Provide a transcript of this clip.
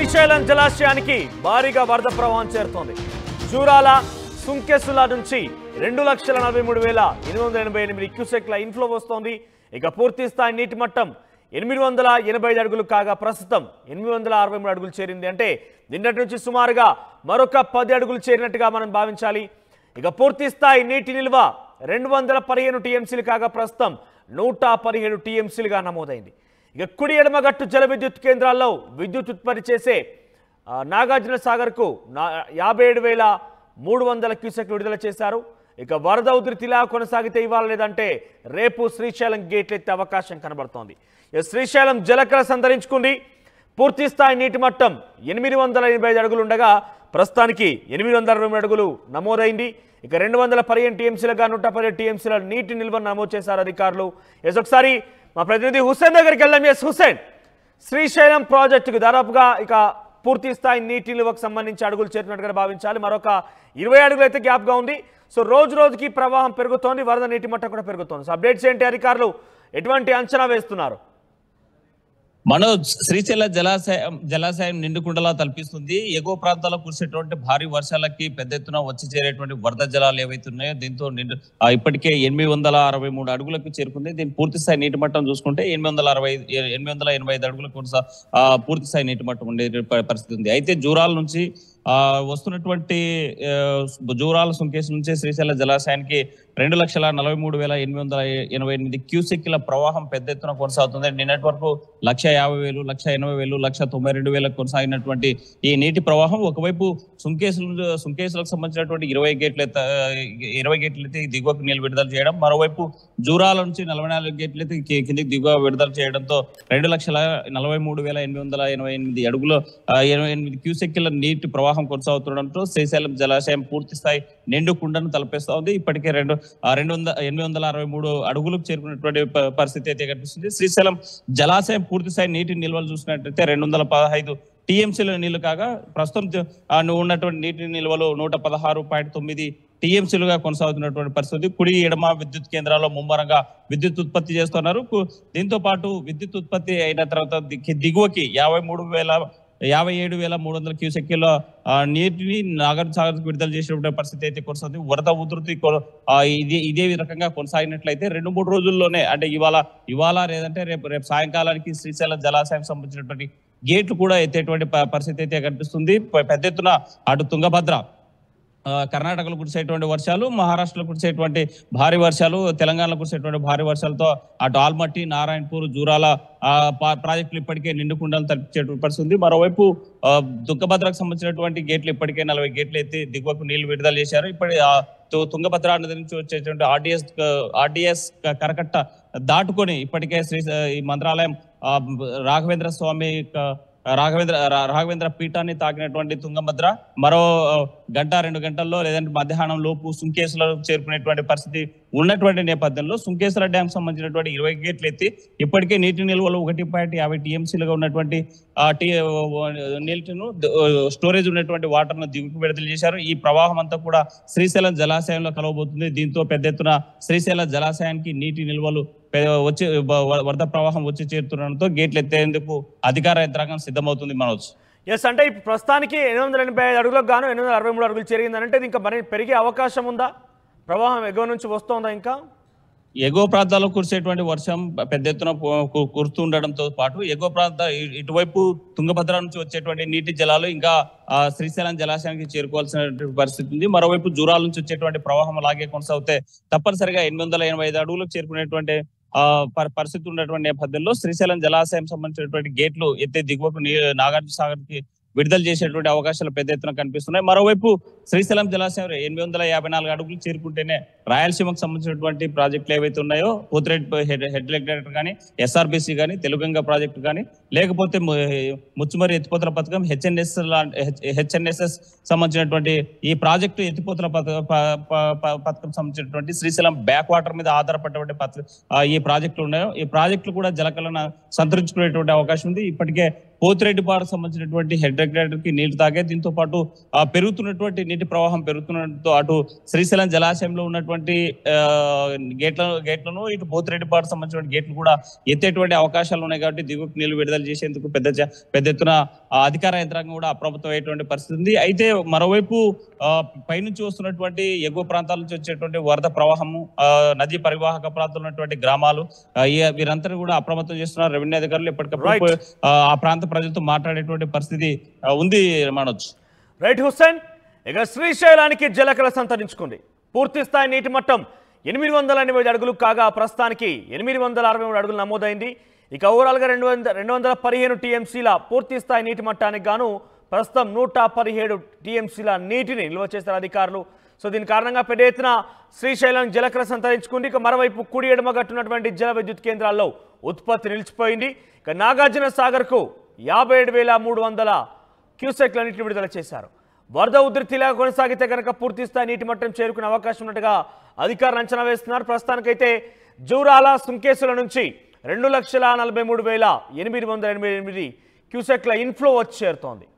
శ్రీశైలం జలాశయానికి భారీగా వరద ప్రవాహం చేరుతోంది జూరాల సుంకెసుల నుంచి రెండు లక్షల నలభై మూడు వేల ఎనిమిది వందల ఎనభై ఎనిమిది క్యూసెక్ల ఇన్ఫ్లో వస్తోంది ఇక పూర్తి స్థాయి నీటి మట్టం ఎనిమిది వందల ఎనభై ఐదు అడుగులు కాగా ప్రస్తుతం ఎనిమిది వందల అరవై మూడు అడుగులు చేరింది అంటే నిన్నటి నుంచి సుమారుగా మరొక పది అడుగులు చేరినట్టుగా మనం భావించాలి ఇక పూర్తి స్థాయి నీటి నిల్వ రెండు వందల పదిహేను టీఎంసీలు కాగా ప్రస్తుతం నూట పదిహేడు టీఎంసీలుగా నమోదైంది ఇక కుడి ఎడమగట్టు జల విద్యుత్ కేంద్రాల్లో విద్యుత్ ఉత్పత్తి చేసే ఆ, నాగార్జున సాగర్కు నా యాభై ఏడు వేల మూడు వందల క్యూసెక్లు విడుదల చేశారు ఇక వరద ఉధృతిలా కొనసాగితే ఇవ్వాలి లేదంటే రేపు శ్రీశైలం గేట్లు ఎత్తే అవకాశం కనబడుతోంది ఇక శ్రీశైలం జలకళ సంతరించుకుంది పూర్తి స్థాయి నీటి మట్టం ఎనిమిది వందల ఎనభై ఐదు అడుగులు ఉండగా ప్రస్తుతానికి ఎనిమిది వందల అరవై అడుగులు నమోదైంది ఇక రెండు వందల పదిహేను టీఎంసీలుగా నూట పదిహేడు టీఎంసీల నీటి నిల్వ నమోదు చేశారు అధికారులు ఎస్ ఒకసారి మా ప్రతినిధి హుస్సేన్ దగ్గరికి వెళ్దాం ఎస్ హుస్సేన్ శ్రీశైలం ప్రాజెక్టుకు దాదాపుగా ఇక పూర్తి స్థాయి నీటి నిల్వకు సంబంధించి అడుగులు చేరినట్టుగా భావించాలి మరొక ఇరవై అడుగులు అయితే గ్యాప్గా ఉంది సో రోజు రోజుకి ప్రవాహం పెరుగుతోంది వరద నీటి మట్టం కూడా పెరుగుతోంది సో అప్డేట్స్ ఏంటి అధికారులు ఎటువంటి అంచనా వేస్తున్నారు మనోజ్ శ్రీశైల జలాశయం జలాశయం నిండుకుండలా తలపిస్తుంది ఎగువ ప్రాంతాల్లో కురిసేటువంటి భారీ వర్షాలకి పెద్ద ఎత్తున వచ్చి చేరేటువంటి వరద జలాలు ఏవైతే ఉన్నాయో దీంతో నిండు ఆ, ఇప్పటికే ఎనిమిది వందల అరవై మూడు అడుగులకు చేరుకుంది దీని పూర్తి స్థాయి నీటి మట్టం చూసుకుంటే ఎనిమిది వందల అరవై ఎనిమిది వందల ఎనభై ఐదు అడుగులకు కొనసా ఆ, పూర్తి స్థాయి నీటి మట్టం ఉండే ప- పరిస్థితి ఉంది అయితే జూరాల నుంచి ఆ వస్తున్నటువంటి ఆ, జూరాల సుంకేశ్ నుంచి శ్రీశైల జలాశయానికి రెండు లక్షల నలభై మూడు వేల ఎనిమిది వందల ఎనభై ఎనిమిది క్యూసెక్ల ప్రవాహం పెద్ద ఎత్తున కొనసాగుతుంది నిన్నటి వరకు లక్ష యాభై వేలు లక్ష ఎనభై వేలు లక్ష తొంభై రెండు వేలకు కొనసాగినటువంటి ఈ నీటి ప్రవాహం ఒకవైపు సుంకేసులు సుంకేసులకు సంబంధించినటువంటి ఇరవై గేట్లు ఎత్త- ఇరవై గేట్లు అయితే దిగువకు నీళ్ళు విడుదల చేయడం మరోవైపు జూరాల నుంచి నలభై నాలుగు గేట్లు అయితే కి- కిందికి దిగువ విడుదల చేయడంతో రెండు లక్షల నలభై మూడు వేల ఎనిమిది వందల ఎనభై ఎనిమిది అడుగులు ఆ, ఎనభై ఎనిమిది క్యూసెక్ల నీటి ప్రవాహం కొనసాగుతుండడంతో శ్రీశైలం జలాశయం పూర్తి స్థాయి నిండు కుండను తలపిస్తా ఉంది ఇప్పటికే రెండు ఆ, రెండు వందల ఎనిమిది వందల అరవై మూడు అడుగులకు చేరుకున్నటువంటి ప- పరిస్థితి అయితే కనిపిస్తుంది శ్రీశైలం జలాశయం పూర్తి స్థాయి నీటి నిల్వలు చూసినట్లయితే రెండు వందల పదహైదు టీఎంసీల నీళ్లు కాగా ప్రస్తుతం జ- ఆ, ను- ఉన్నటువంటి నీటి నిల్వలు నూట పదహారు పాయింట్ తొమ్మిది టీఎంసీలుగా కొనసాగుతున్నటువంటి పరిస్థితి కుడి ఎడమ విద్యుత్ కేంద్రాల్లో ముమ్మరంగా విద్యుత్ ఉత్పత్తి చేస్తున్నారు కు- దీంతో పాటు విద్యుత్ ఉత్పత్తి అయిన తర్వాత ది- దిగువకి యాభై మూడు వేల యాభై ఏడు వేల మూడు వందల క్యూసెక్ల నీటిని నాగర్ సాగర్ విడుదల చేసినటువంటి పరిస్థితి అయితే కొనసాగుతుంది వరద ఉధృతి కొ- ఆ, ఇదే ఇదే రకంగా కొనసాగినట్లయితే రెండు మూడు రోజుల్లోనే అంటే ఇవాళ ఇవాళ లేదంటే రేపు రేపు సాయంకాలానికి శ్రీశైలం జలాశయం సంబంధించినటువంటి గేట్లు కూడా ఎత్తేటువంటి ప- పరిస్థితి అయితే కనిపిస్తుంది పె- పెద్ద ఎత్తున అటు తుంగభద్ర ఆ, కర్ణాటకలో కురిసేటువంటి వర్షాలు మహారాష్ట్రలో కురిసేటువంటి భారీ వర్షాలు తెలంగాణలో కురిసేటువంటి భారీ వర్షాలతో అటు ఆల్మట్టి నారాయణపూర్ జూరాల ఆ, పా- ప్రాజెక్టులు ఇప్పటికే నిండుకుండాలు తలపించేటువంటి పరిస్థితి ఉంది మరోవైపు ఆ, తుంగభద్రకు సంబంధించినటువంటి గేట్లు ఇప్పటికే నలభై గేట్లు ఎత్తి దిగువకు నీళ్లు విడుదల చేశారు ఇప్పటి ఆ, తు- తుంగభద్ర నది నుంచి వచ్చేటువంటి ఆర్డిఎస్ ఆర్డిఎస్ కరకట్ట దాటుకొని ఇప్పటికే శ్రీ ఈ మంత్రాలయం ఆ, రాఘవేంద్ర స్వామి క- రాఘవేంద్ర రా- రాఘవేంద్ర పీఠాన్ని తాకినటువంటి తుంగభద్ర మరో ఆ, గంట రెండు గంటల్లో లేదంటే మధ్యాహ్నం లోపు సుంకేసులో చేరుకునేటువంటి పరిస్థితి ఉన్నటువంటి నేపథ్యంలో సుంకేశ్వర డ్యామ్ సంబంధించినటువంటి ఇరవై గేట్లు ఎత్తి ఇప్పటికే నీటి నిల్వలు ఒకటి పాయింట్ యాభై టీఎంసీలుగా ఉన్నటువంటి ఆ టీ నీటిను స్టోరేజ్ ఉన్నటువంటి వాటర్ ను దిగుకు విడుదల చేశారు ఈ ప్రవాహం అంతా కూడా శ్రీశైలం జలాశయంలో కలవబోతుంది దీంతో పెద్ద ఎత్తున శ్రీశైలం జలాశయానికి నీటి నిల్వలు పె- వచ్చి బ- వరద ప్రవాహం వచ్చి చేరుతుండడంతో గేట్లు ఎత్తేందుకు అధికార యంత్రాంగం సిద్ధమవుతుంది మనోజ్ ఎస్ అంటే ఇప్పుడు ప్రస్తుతానికి ఎనిమిది వందల ఎనభై ఐదు అడుగులకు గాను ఎనిమిది వందల అరవై మూడు అడుగులు చేరిందంటే ఇది ఇంకా మరి పెరిగే అవకాశం ఉందా ప్రవాహం ఎగువ నుంచి వస్తుందా ఇంకా ఎగువ ప్రాంతాల్లో కురిసేటువంటి వర్షం పెద్ద ఎత్తున కు- కు- కురుస్తుండడంతో పాటు ఎగువ ప్రాంత ఇ- ఇటువైపు తుంగభద్ర నుంచి వచ్చేటువంటి నీటి జలాలు ఇంకా ఆ, శ్రీశైలం జలాశయానికి చేరుకోవాల్సిన పరిస్థితి ఉంది మరోవైపు జూరాల నుంచి వచ్చేటువంటి ప్రవాహం అలాగే కొనసాగితే తప్పనిసరిగా ఎనిమిది వందల ఎనభై ఐదు అడుగులకు చేరుకునేటువంటి ఆ ప- పరిస్థితి ఉన్నటువంటి నేపథ్యంలో శ్రీశైలం జలాశయం సంబంధించినటువంటి గేట్లు ఎత్తే దిగువకు నీ- నాగార్జున సాగర్ కి విడుదల చేసేటువంటి అవకాశాలు పెద్ద ఎత్తున కనిపిస్తున్నాయి మరోవైపు శ్రీశైలం జలాశయం ఎనిమిది వందల యాభై నాలుగు అడుగులు చేరుకుంటేనే రాయలసీమకు సంబంధించినటువంటి ప్రాజెక్టులు ఏవైతే ఉన్నాయో పోతిరెడ్డి హెడ్ హెడ్ లెక్టర్ కానీ ఎస్ఆర్బిసి కానీ తెలుగంగ ప్రాజెక్టు కానీ లేకపోతే ము- ముచ్చుమరి ఎత్తిపోతల పథకం హెచ్ఎన్ఎస్ హెచ్ఎన్ఎస్ఎస్ సంబంధించినటువంటి ఈ ప్రాజెక్టు ఎత్తిపోతల పథ- ప- ప- ప- పథకం సంబంధించినటువంటి శ్రీశైలం బ్యాక్ వాటర్ మీద ఆధారపడినటువంటి పథ- ఆ, ఈ ప్రాజెక్టులు ఉన్నాయో ఈ ప్రాజెక్టులు కూడా జలకళను సంతరించుకునేటువంటి అవకాశం ఉంది ఇప్పటికే పోతిరెడ్డిపాడు సంబంధించినటువంటి హెడ్ రెగ్యులేటర్ కి నీళ్లు తాగే దీంతో పాటు ఆ, పెరుగుతున్నటువంటి నీటి ప్రవాహం పెరుగుతున్నతో అటు శ్రీశైలం జలాశయంలో ఉన్నటువంటి ఆ, గేట్ల గేట్లను ఇటు పోతిరెడ్డిపాడు సంబంధించిన గేట్లు కూడా ఎత్తేటువంటి అవకాశాలు ఉన్నాయి కాబట్టి దిగువకు నీళ్లు విడుదల చేసేందుకు పెద్ద చ- పెద్ద ఎత్తున ఆ, అధికార యంత్రాంగం కూడా అప్రమత్తం అయ్యేటువంటి పరిస్థితి ఉంది అయితే మరోవైపు ఆ, పైనుంచి వస్తున్నటువంటి ఎగువ ప్రాంతాల నుంచి వచ్చేటువంటి వరద ప్రవాహము ఆ, నదీ పరివాహక ప్రాంతంలో ఉన్నటువంటి గ్రామాలు ఆ, ఈ- వీరందరూ కూడా అప్రమత్తం చేస్తున్నారు రెవెన్యూ అధికారులు ఎప్పటికప్పుడు Right. పోయి, ఆ, ఆ ప్రాంత ప్రజలతో మాట్లాడేటువంటి పరిస్థితి ఆ, ఉంది మనోజ్ రైట్ హుస్సేన్ ఇక శ్రీశైలానికి జలకళ సంతరించుకుంది పూర్తి స్థాయి నీటి మట్టం ఎనిమిది వందల ఎనిమిది అడుగులు కాగా ప్రస్తుతానికి ఎనిమిది వందల అరవై మూడు అడుగులు నమోదైంది ఇక ఓవరాల్గా రెండు వందల రెండు వందల పదిహేను టీఎంసీల పూర్తి స్థాయి నీటి మట్టానికి గాను ప్రస్తుతం నూట పదిహేడు టీఎంసీల నీటిని నిల్వ చేశారు అధికారులు సో దీని కారణంగా పెద్ద ఎత్తున శ్రీశైలం జలకళ సంతరించుకుంది ఇక మరోవైపు కుడి ఎడమ గట్టున్నటువంటి జల విద్యుత్ కేంద్రాల్లో ఉత్పత్తి నిలిచిపోయింది ఇక నాగార్జున సాగర్కు యాభై ఏడు వేల మూడు వందల క్యూసెక్ల నీటిని విడుదల చేశారు వరద ఉధృతిలా కొనసాగితే కనుక పూర్తి స్థాయి నీటి మట్టం చేరుకునే అవకాశం ఉన్నట్టుగా అధికారులు అంచనా వేస్తున్నారు ప్రస్తుతానికైతే జూరాల సుంకేసుల నుంచి రెండు లక్షల నలభై మూడు వేల ఎనిమిది వందల ఎనభై ఎనిమిది క్యూసెక్ల ఇన్ఫ్లో వచ్చి చేరుతోంది